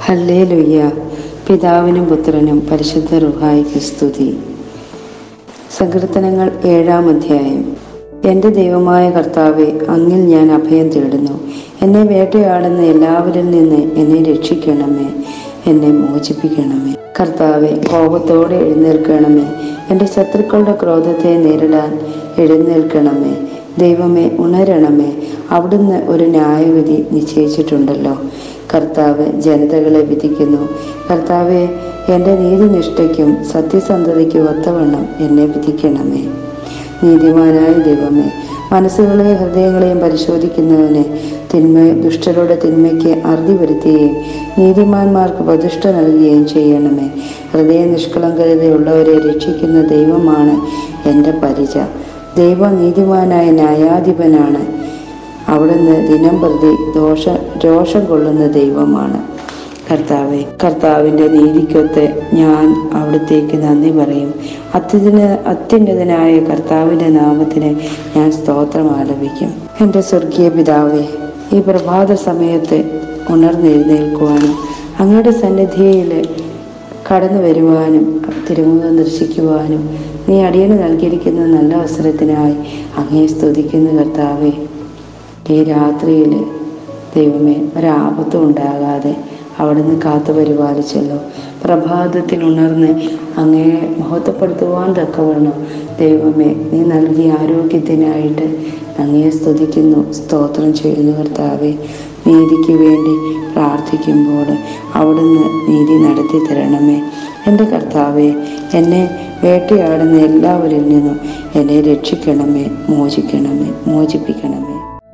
hallelujah പിതാവിനും പുത്രനും പരിശുദ്ധ റുഹായിക്ക് സ്തുതി സങ്കീർത്തനങ്ങൾ ഏഴാം അധ്യായം എൻ്റെ ദൈവമായ കർത്താവെ അങ്ങിൽ ഞാൻ അഭയം തേടുന്നു എന്നെ വേട്ടയാടുന്ന എല്ലാവരിൽ നിന്ന് എന്നെ രക്ഷിക്കണമേ എന്നെ മോചിപ്പിക്കണമേ കർത്താവെ കോപത്തോടെ എഴുന്നേൽക്കണമേ എൻ്റെ ശത്രുക്കളുടെ ക്രോധത്തെ നേരിടാൻ എഴുന്നേൽക്കണമേ ദൈവമേ ഉണരണമേ അവിടുന്ന് ഒരു ന്യായവിധി നിശ്ചയിച്ചിട്ടുണ്ടല്ലോ കർത്താവ് ജനതകളെ വിധിക്കുന്നു കർത്താവെ എൻ്റെ നീതിനിഷ്ഠയ്ക്കും സത്യസന്ധതയ്ക്കും ഒത്തവണ്ണം എന്നെ വിധിക്കണമേ നീതിമാനായ ദൈവമേ മനസ്സുകളെയും ഹൃദയങ്ങളെയും പരിശോധിക്കുന്നവനെ തിന്മ ദുഷ്ടരുടെ തിന്മയ്ക്ക് അറുതി വരുത്തുകയും നീതിമാന്മാർക്ക് പ്രതിഷ്ഠ നൽകുകയും ചെയ്യണമേ ഹൃദയ നിഷ്കളങ്കതയുള്ളവരെ രക്ഷിക്കുന്ന ദൈവമാണ് എൻ്റെ പരിച ദൈവം നീതിമാനായ ന്യായാധിപനാണ് അവിടുന്ന് ദിനം പ്രതി ദോഷ രോഷം കൊള്ളുന്ന ദൈവമാണ് കർത്താവെ കർത്താവിൻ്റെ നീതിക്കൊത്ത് ഞാൻ അവിടത്തേക്ക് നന്ദി പറയും അത്യുന്ന അത്യുന്നതനായ കർത്താവിൻ്റെ നാമത്തിന് ഞാൻ സ്തോത്രം ആലപിക്കും എൻ്റെ സ്വർഗീയ പിതാവേ ഈ പ്രഭാത സമയത്ത് ഉണർന്നെഴുന്നേൽക്കുവാനും അങ്ങയുടെ സന്നിധിയിൽ കടന്നു വരുവാനും തിരുമുഖം ദർശിക്കുവാനും നീ അടിയന് നൽകിയിരിക്കുന്ന നല്ല അവസരത്തിനായി അങ്ങേ സ്തുതിക്കുന്ന കർത്താവേ ഈ രാത്രിയിൽ ദൈവമേ ഒരാപത്തും ഉണ്ടാകാതെ അവിടുന്ന് കാത്തു പരിപാലിച്ചല്ലോ പ്രഭാതത്തിൽ ഉണർന്ന് അങ്ങയെ മഹത്വപ്പെടുത്തുവാൻ തക്കവണ്ണം ദൈവമേ നീ നൽകിയ ആരോഗ്യത്തിനായിട്ട് അങ്ങയെ സ്തുതിക്കുന്നു സ്തോത്രം ചെയ്യുന്നു കർത്താവെ നീതിക്ക് വേണ്ടി പ്രാർത്ഥിക്കുമ്പോൾ അവിടുന്ന് നീതി നടത്തി തരണമേ എൻ്റെ കർത്താവെ എന്നെ വേട്ടയാടുന്ന എല്ലാവരിൽ നിന്നും എന്നെ രക്ഷിക്കണമേ മോചിക്കണമേ മോചിപ്പിക്കണമേ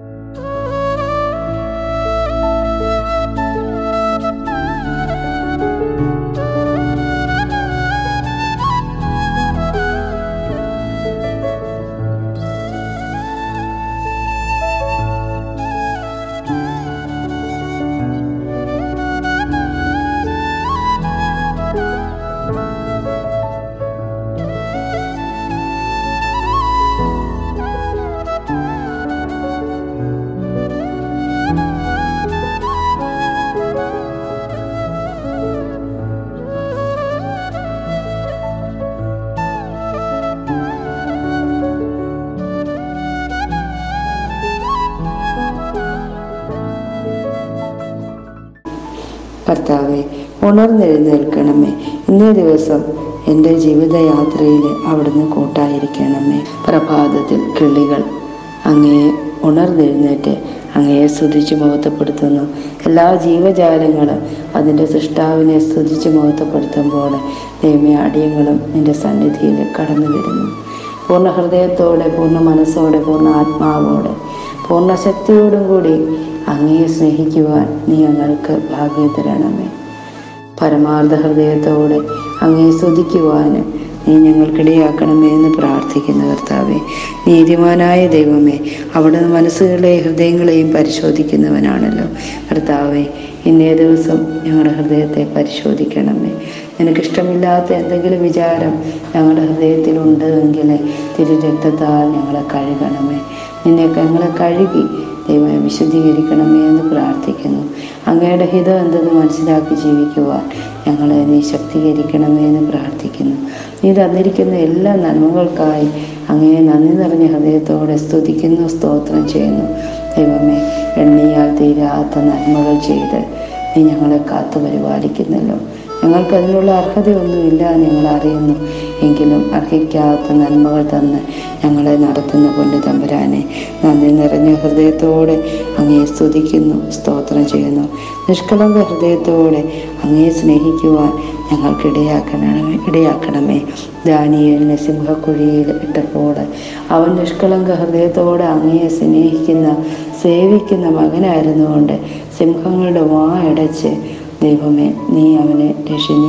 കർത്താവെ ഉണർന്നെഴുന്നേൽക്കണമേ ഇന്നേ ദിവസം എൻ്റെ ജീവിതയാത്രയിൽ അവിടുന്ന് കൂട്ടായിരിക്കണമേ പ്രഭാതത്തിൽ കിളികൾ അങ്ങയെ ഉണർന്നെഴുന്നേറ്റ് അങ്ങയെ സ്തുതിച്ച് മഹത്വപ്പെടുത്തുന്നു എല്ലാ ജീവജാലങ്ങളും അതിൻ്റെ സൃഷ്ടാവിനെ സ്തുതിച്ച് മഹത്വപ്പെടുത്തുമ്പോൾ ദൈവമേ അടിയങ്ങളും നിൻ്റെ സന്നിധിയിൽ കടന്നു വരുന്നു പൂർണ്ണ ഹൃദയത്തോടെ പൂർണ്ണ മനസ്സോടെ പൂർണ്ണ ആത്മാവോടെ പൂർണ്ണ ശക്തിയോടും കൂടി അങ്ങയെ സ്നേഹിക്കുവാൻ നീ ഞങ്ങൾക്ക് ഭാഗ്യം തരണമേ പരമാർത്ഥ ഹൃദയത്തോടെ അങ്ങയെ സ്തുതിക്കുവാനും നീ ഞങ്ങൾക്കിടയാക്കണമേ എന്ന് പ്രാർത്ഥിക്കുന്ന കർത്താവെ നീതിമാനായ ദൈവമേ അവിടുന്ന് മനസ്സുകളെയും ഹൃദയങ്ങളെയും പരിശോധിക്കുന്നവനാണല്ലോ കർത്താവെ ഇന്നേ ദിവസം ഞങ്ങളുടെ ഹൃദയത്തെ പരിശോധിക്കണമേ നിനക്കിഷ്ടമില്ലാത്ത എന്തെങ്കിലും വിചാരം ഞങ്ങളുടെ ഹൃദയത്തിലുണ്ട് എങ്കിൽ തിരു രക്തത്താൽ ഞങ്ങളെ കഴുകണമേ നിന്നെ ഞങ്ങളെ കഴുകി ദൈവമേ വിശുദ്ധീകരിക്കണമേ എന്ന് പ്രാർത്ഥിക്കുന്നു അങ്ങയുടെ ഹിതം എന്തെന്ന് മനസ്സിലാക്കി ജീവിക്കുവാൻ ഞങ്ങളെ നീ ശക്തീകരിക്കണമേ എന്ന് പ്രാർത്ഥിക്കുന്നു നീ തന്നിരിക്കുന്ന എല്ലാ നന്മകൾക്കായി അങ്ങയെ നന്ദി നിറഞ്ഞ ഹൃദയത്തോടെ സ്തുതിക്കുന്നു സ്തോത്രം ചെയ്യുന്നു ദൈവമേ എണ്ണിയാൽ തീരാത്ത നന്മകൾ ചെയ്ത് നീ ഞങ്ങളെ കാത്തു പരിപാലിക്കുന്നല്ലോ ഞങ്ങൾക്ക് അതിനുള്ള അർഹതയൊന്നുമില്ല ഞങ്ങൾ അറിയുന്നു എങ്കിലും അർഹിക്കാത്ത നന്മകൾ തന്ന് ഞങ്ങളെ നടത്തുന്ന പൊന്നു തമ്പുരാനെ നന്ദി നിറഞ്ഞ ഹൃദയത്തോടെ അങ്ങയെ സ്തുതിക്കുന്നു സ്തോത്രം ചെയ്യുന്നു നിഷ്കളങ്ക ഹൃദയത്തോടെ അങ്ങയെ സ്നേഹിക്കുവാൻ ഞങ്ങൾക്ക് ഇടയാക്കണമേ ഇടയാക്കണമേ ദാനിയലിനെ സിംഹക്കുഴിയിൽ ഇട്ടപ്പോൾ അവൻ നിഷ്കളങ്ക ഹൃദയത്തോടെ അങ്ങയെ സ്നേഹിക്കുന്ന സേവിക്കുന്ന മകനായിരുന്നുകൊണ്ട് സിംഹങ്ങളുടെ വായടച്ച് ദൈവമേ നീ അവനെ രക്ഷ നീ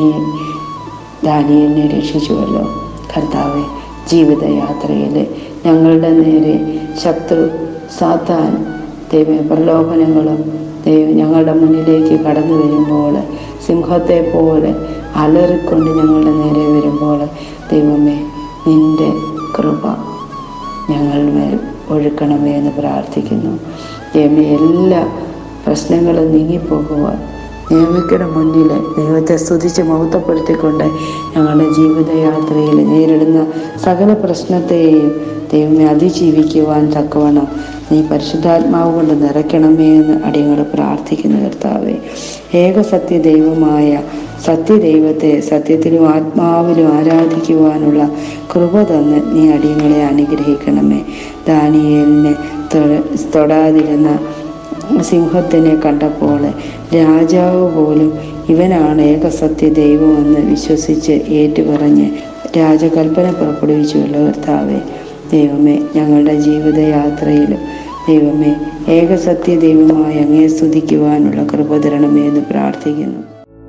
ദാനിയലിനെ രക്ഷിച്ചുവല്ലോ കർത്താവെ ജീവിതയാത്രയിൽ ഞങ്ങളുടെ നേരെ ശത്രു സാത്താൻ ദൈവ പ്രലോഭനങ്ങളും ദൈവം ഞങ്ങളുടെ മുന്നിലേക്ക് കടന്നു വരുമ്പോൾ സിംഹത്തെ പോലെ അലറിക്കൊണ്ട് ഞങ്ങളുടെ നേരെ വരുമ്പോൾ ദൈവമേ നിൻ്റെ കൃപ ഞങ്ങളുടെ മേൽ ഒഴുക്കണമേ എന്ന് പ്രാർത്ഥിക്കുന്നു ദൈവമേ എല്ലാ പ്രശ്നങ്ങളും നീങ്ങിപ്പോകുവാൻ നിയമിക്കയുടെ മുന്നിൽ ദൈവത്തെ സ്തുതിച്ച് മഹത്വപ്പെടുത്തിക്കൊണ്ട് ഞങ്ങളുടെ ജീവിതയാത്രയിൽ നേരിടുന്ന സകല പ്രശ്നത്തെയും ദൈവമേ അതിജീവിക്കുവാൻ തക്കവണ്ണം നീ പരിശുദ്ധാത്മാവ് കൊണ്ട് നിറയ്ക്കണമേ എന്ന് അടിയങ്ങൾ പ്രാർത്ഥിക്കുന്നു കർത്താവെ ഏകസത്യ ദൈവമായ സത്യദൈവത്തെ സത്യത്തിലും ആത്മാവിലും ആരാധിക്കുവാനുള്ള കൃപ തന്ന് നീ അടിയങ്ങളെ അനുഗ്രഹിക്കണമേ ദാനിയേലിനെ തൊഴ- തൊടാതിരുന്ന സിംഹത്തിനെ കണ്ടപ്പോൾ രാജാവ് പോലും ഇവനാണ് ഏകസത്യ ദൈവമെന്ന് വിശ്വസിച്ച് ഏറ്റുപറഞ്ഞ് രാജകൽപ്പന പുറപ്പെടുവിച്ചുവല്ലോ കർത്താവെ ദൈവമേ ഞങ്ങളുടെ ജീവിതയാത്രയിലും ദൈവമേ ഏകസത്യ ദൈവമായി അങ്ങേ സ്തുതിക്കുവാനുള്ള കൃപ തരണമേ എന്ന് പ്രാർത്ഥിക്കുന്നു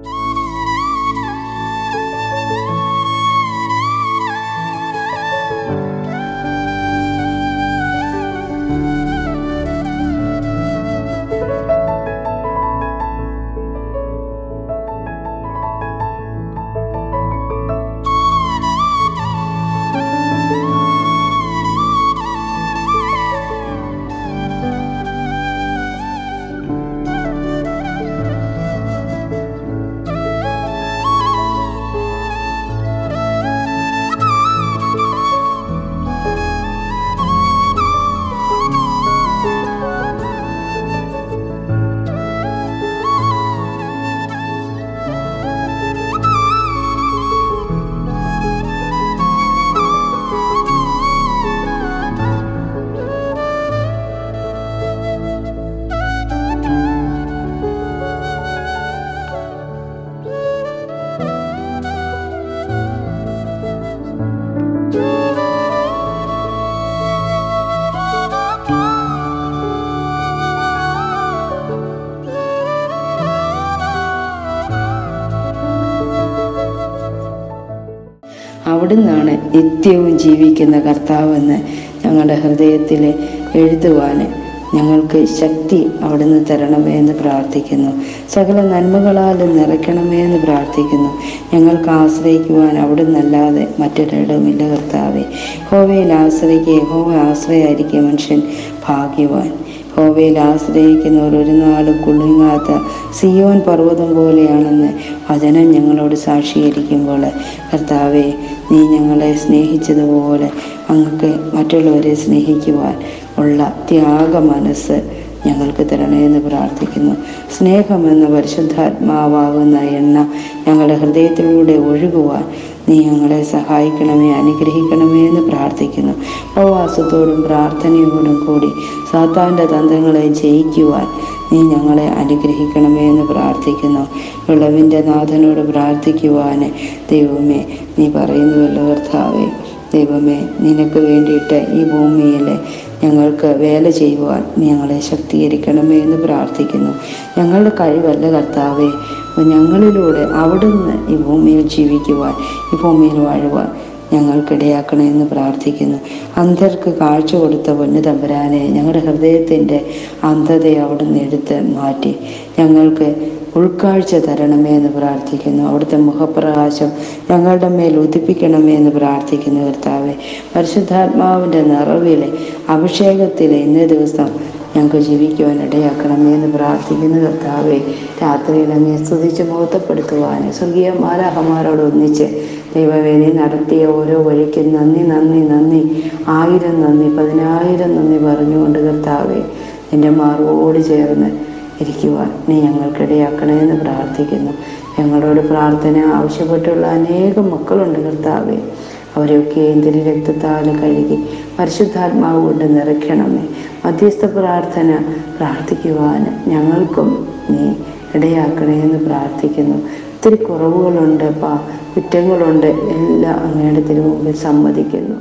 അവിടുന്നാണ് നിത്യവും ജീവിക്കുന്ന കർത്താവെന്ന് ഞങ്ങളുടെ ഹൃദയത്തിൽ എഴുതുവാൻ ഞങ്ങൾക്ക് ശക്തി അവിടുന്ന് തരണമേ എന്ന് പ്രാർത്ഥിക്കുന്നു സകല നന്മകളാൽ നിറയ്ക്കണമേ എന്ന് പ്രാർത്ഥിക്കുന്നു ഞങ്ങൾക്ക് ആശ്രയിക്കുവാൻ അവിടുന്നല്ലാതെ മറ്റൊരിടവുമില്ല കർത്താവെ ഹോവയിൽ ആശ്രയിക്കുക ഹോവ ആശ്രയായിരിക്കും മനുഷ്യൻ ഭാഗ്യവാൻ ഹോവയിൽ ആശ്രയിക്കുന്നവർ ഒരു നാളും കുലുങ്ങാത്ത സിയോൻ പർവ്വതം പോലെയാണെന്ന് വചനം ഞങ്ങളോട് സാക്ഷീകരിക്കുമ്പോൾ കർത്താവെ നീ ഞങ്ങളെ സ്നേഹിച്ചതുപോലെ അങ്ങക്ക് മറ്റുള്ളവരെ സ്നേഹിക്കുവാൻ ഉള്ള ത്യാഗ മനസ്സ് ഞങ്ങൾക്ക് തരണേ എന്ന് പ്രാർത്ഥിക്കുന്നു സ്നേഹമെന്ന പരിശുദ്ധാത്മാവാകുന്ന എണ്ണ ഞങ്ങളുടെ ഹൃദയത്തിലൂടെ ഒഴുകുവാൻ നീ ഞങ്ങളെ സഹായിക്കണമേ അനുഗ്രഹിക്കണമേ എന്ന് പ്രാർത്ഥിക്കുന്നു ഉപവാസത്തോടും പ്രാർത്ഥനയോടും കൂടി സാത്താൻ്റെ തന്ത്രങ്ങളെ ജയിക്കുവാൻ നീ ഞങ്ങളെ അനുഗ്രഹിക്കണമേ എന്ന് പ്രാർത്ഥിക്കുന്നു വിളവിൻ്റെ നാഥനോട് പ്രാർത്ഥിക്കുവാൻ ദൈവമേ നീ പറയുന്നുവല്ലോ കർത്താവേ ദൈവമേ നിനക്ക് വേണ്ടിയിട്ട് ഈ ഭൂമിയിൽ ഞങ്ങൾക്ക് വേല ചെയ്യുവാൻ നീ ഞങ്ങളെ ശക്തീകരിക്കണമേ എന്ന് പ്രാർത്ഥിക്കുന്നു ഞങ്ങളുടെ കഴിവല്ല കർത്താവേ ഞങ്ങളിലൂടെ അവിടുന്ന് ഈ ഭൂമിയിൽ ജീവിക്കുവാൻ ഈ ഭൂമിയിൽ വാഴുവാൻ ഞങ്ങൾക്കിടയാക്കണേ എന്ന് പ്രാർത്ഥിക്കുന്നു അന്ധർക്ക് കാഴ്ച കൊടുത്ത പൊന്നു തമ്പുരാനെ ഞങ്ങളുടെ ഹൃദയത്തിൻ്റെ അന്ധതയെ അവിടുന്ന് എടുത്ത് മാറ്റി ഞങ്ങൾക്ക് ഉൾക്കാഴ്ച തരണമേ എന്ന് പ്രാർത്ഥിക്കുന്നു അവിടുത്തെ മുഖപ്രകാശം ഞങ്ങളുടെ മേൽ ഉദിപ്പിക്കണമേ എന്ന് പ്രാർത്ഥിക്കുന്നു കർത്താവെ പരിശുദ്ധാത്മാവിൻ്റെ നിറവിലെ അഭിഷേകത്തിലെ ഇന്നേ ദിവസം ഞങ്ങൾക്ക് ജീവിക്കുവാൻ ഇടയാക്കണമേ എന്ന് പ്രാർത്ഥിക്കുന്നു കർത്താവെ രാത്രിയിൽ അങ്ങേ സ്തുതിച്ച് മുഹൂർത്തപ്പെടുത്തുവാൻ സ്വർഗീയ മാലാഹമാരോട് ഒന്നിച്ച് ദൈവമേ നീ നടത്തിയ ഓരോ വഴിക്കും നന്ദി നന്ദി നന്ദി ആയിരം നന്ദി പതിനായിരം നന്ദി പറഞ്ഞുകൊണ്ട് കർത്താവെ എൻ്റെ മാർവോട് ചേർന്ന് ഇരിക്കുവാൻ നീ ഞങ്ങൾക്കിടയാക്കണേ എന്ന് പ്രാർത്ഥിക്കുന്നു ഞങ്ങളോട് പ്രാർത്ഥന ആവശ്യപ്പെട്ടുള്ള അനേകം മക്കളുണ്ട് കർത്താവെ അവരെയൊക്കെ എന്തിന് രക്തത്താൽ കഴുകി പരിശുദ്ധാത്മാവ് കൊണ്ട് നിറയ്ക്കണമേ മധ്യസ്ഥ പ്രാർത്ഥന പ്രാർത്ഥിക്കുവാൻ ഞങ്ങൾക്കും നീ ഇടയാക്കണേ എന്ന് പ്രാർത്ഥിക്കുന്നു ഒത്തിരി കുറവുകളുണ്ട് പാ കുറ്റങ്ങളുണ്ട് എല്ലാം അങ്ങയുടെ തിരുമുമ്പിൽ സമ്മതിക്കുന്നു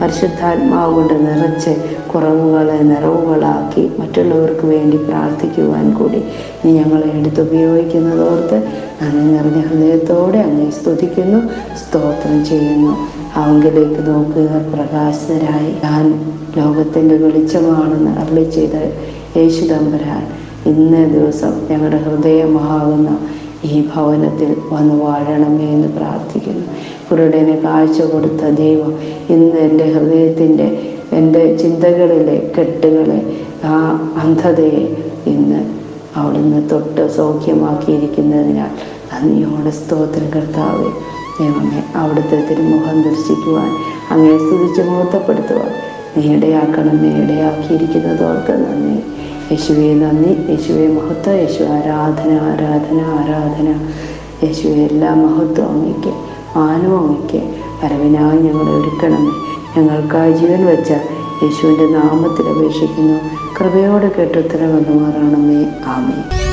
പരിശുദ്ധാത്മാവ് കൊണ്ട് നിറച്ച് കുറവുകളെ നിറവുകളാക്കി മറ്റുള്ളവർക്ക് വേണ്ടി പ്രാർത്ഥിക്കുവാൻ കൂടി നീ ഞങ്ങളെ എടുത്തുപയോഗിക്കുന്നതോർത്ത് നന്ദി നിറഞ്ഞ ഹൃദയത്തോടെ അങ്ങേ സ്തുതിക്കുന്നു സ്തോത്രം ചെയ്യുന്നു അവങ്കിലേക്ക് നോക്കുക പ്രകാശനരായി ഞാൻ ലോകത്തിൻ്റെ വെളിച്ചമാണെന്ന് അരളി ചെയ്ത യേശു തമ്പുരാൻ ഇന്ന ദിവസം ഞങ്ങളുടെ ഹൃദയമാകുന്ന ഈ ഭവനത്തിൽ വന്ന് വാഴണമേ എന്ന് പ്രാർത്ഥിക്കുന്നു കുരുടനെ കാഴ്ച കൊടുത്ത ദൈവം ഇന്ന് എൻ്റെ ഹൃദയത്തിൻ്റെ എൻ്റെ ചിന്തകളിലെ കെട്ടുകളെ ആ അന്ധതയെ ഇന്ന് അവിടുന്ന് തൊട്ട് സൗഖ്യമാക്കിയിരിക്കുന്നതിനാൽ നന്ദിയോടെ സ്തോത്രം കർത്താവെ ദൈവമേ അവിടുത്തെ തിരുമുഖം ദർശിക്കുവാൻ അങ്ങേ സ്തുതിച്ച് മഹത്വപ്പെടുത്തുവാൻ നീ ഇടയാക്കണമേ ഇടയാക്കിയിരിക്കുന്നതോർക്ക് നന്ദി യേശുവെ നന്ദി യേശുവെ മഹത്വം യേശു ആരാധന ആരാധന ആരാധന യേശുവെ എല്ലാ മഹത്വം അങ്ങയ്ക്ക് മാനവും അങ്ങയ്ക്ക് വരവിനായി ഞങ്ങളെ ഒരുക്കണമേ ഞങ്ങൾക്കായി ജീവൻ വെച്ച യേശുവിൻ്റെ നാമത്തിൽ അപേക്ഷിക്കുന്നു കൃപയോടെ കേട്ടുത്തരം വന്നു മാറണമേ ആമേ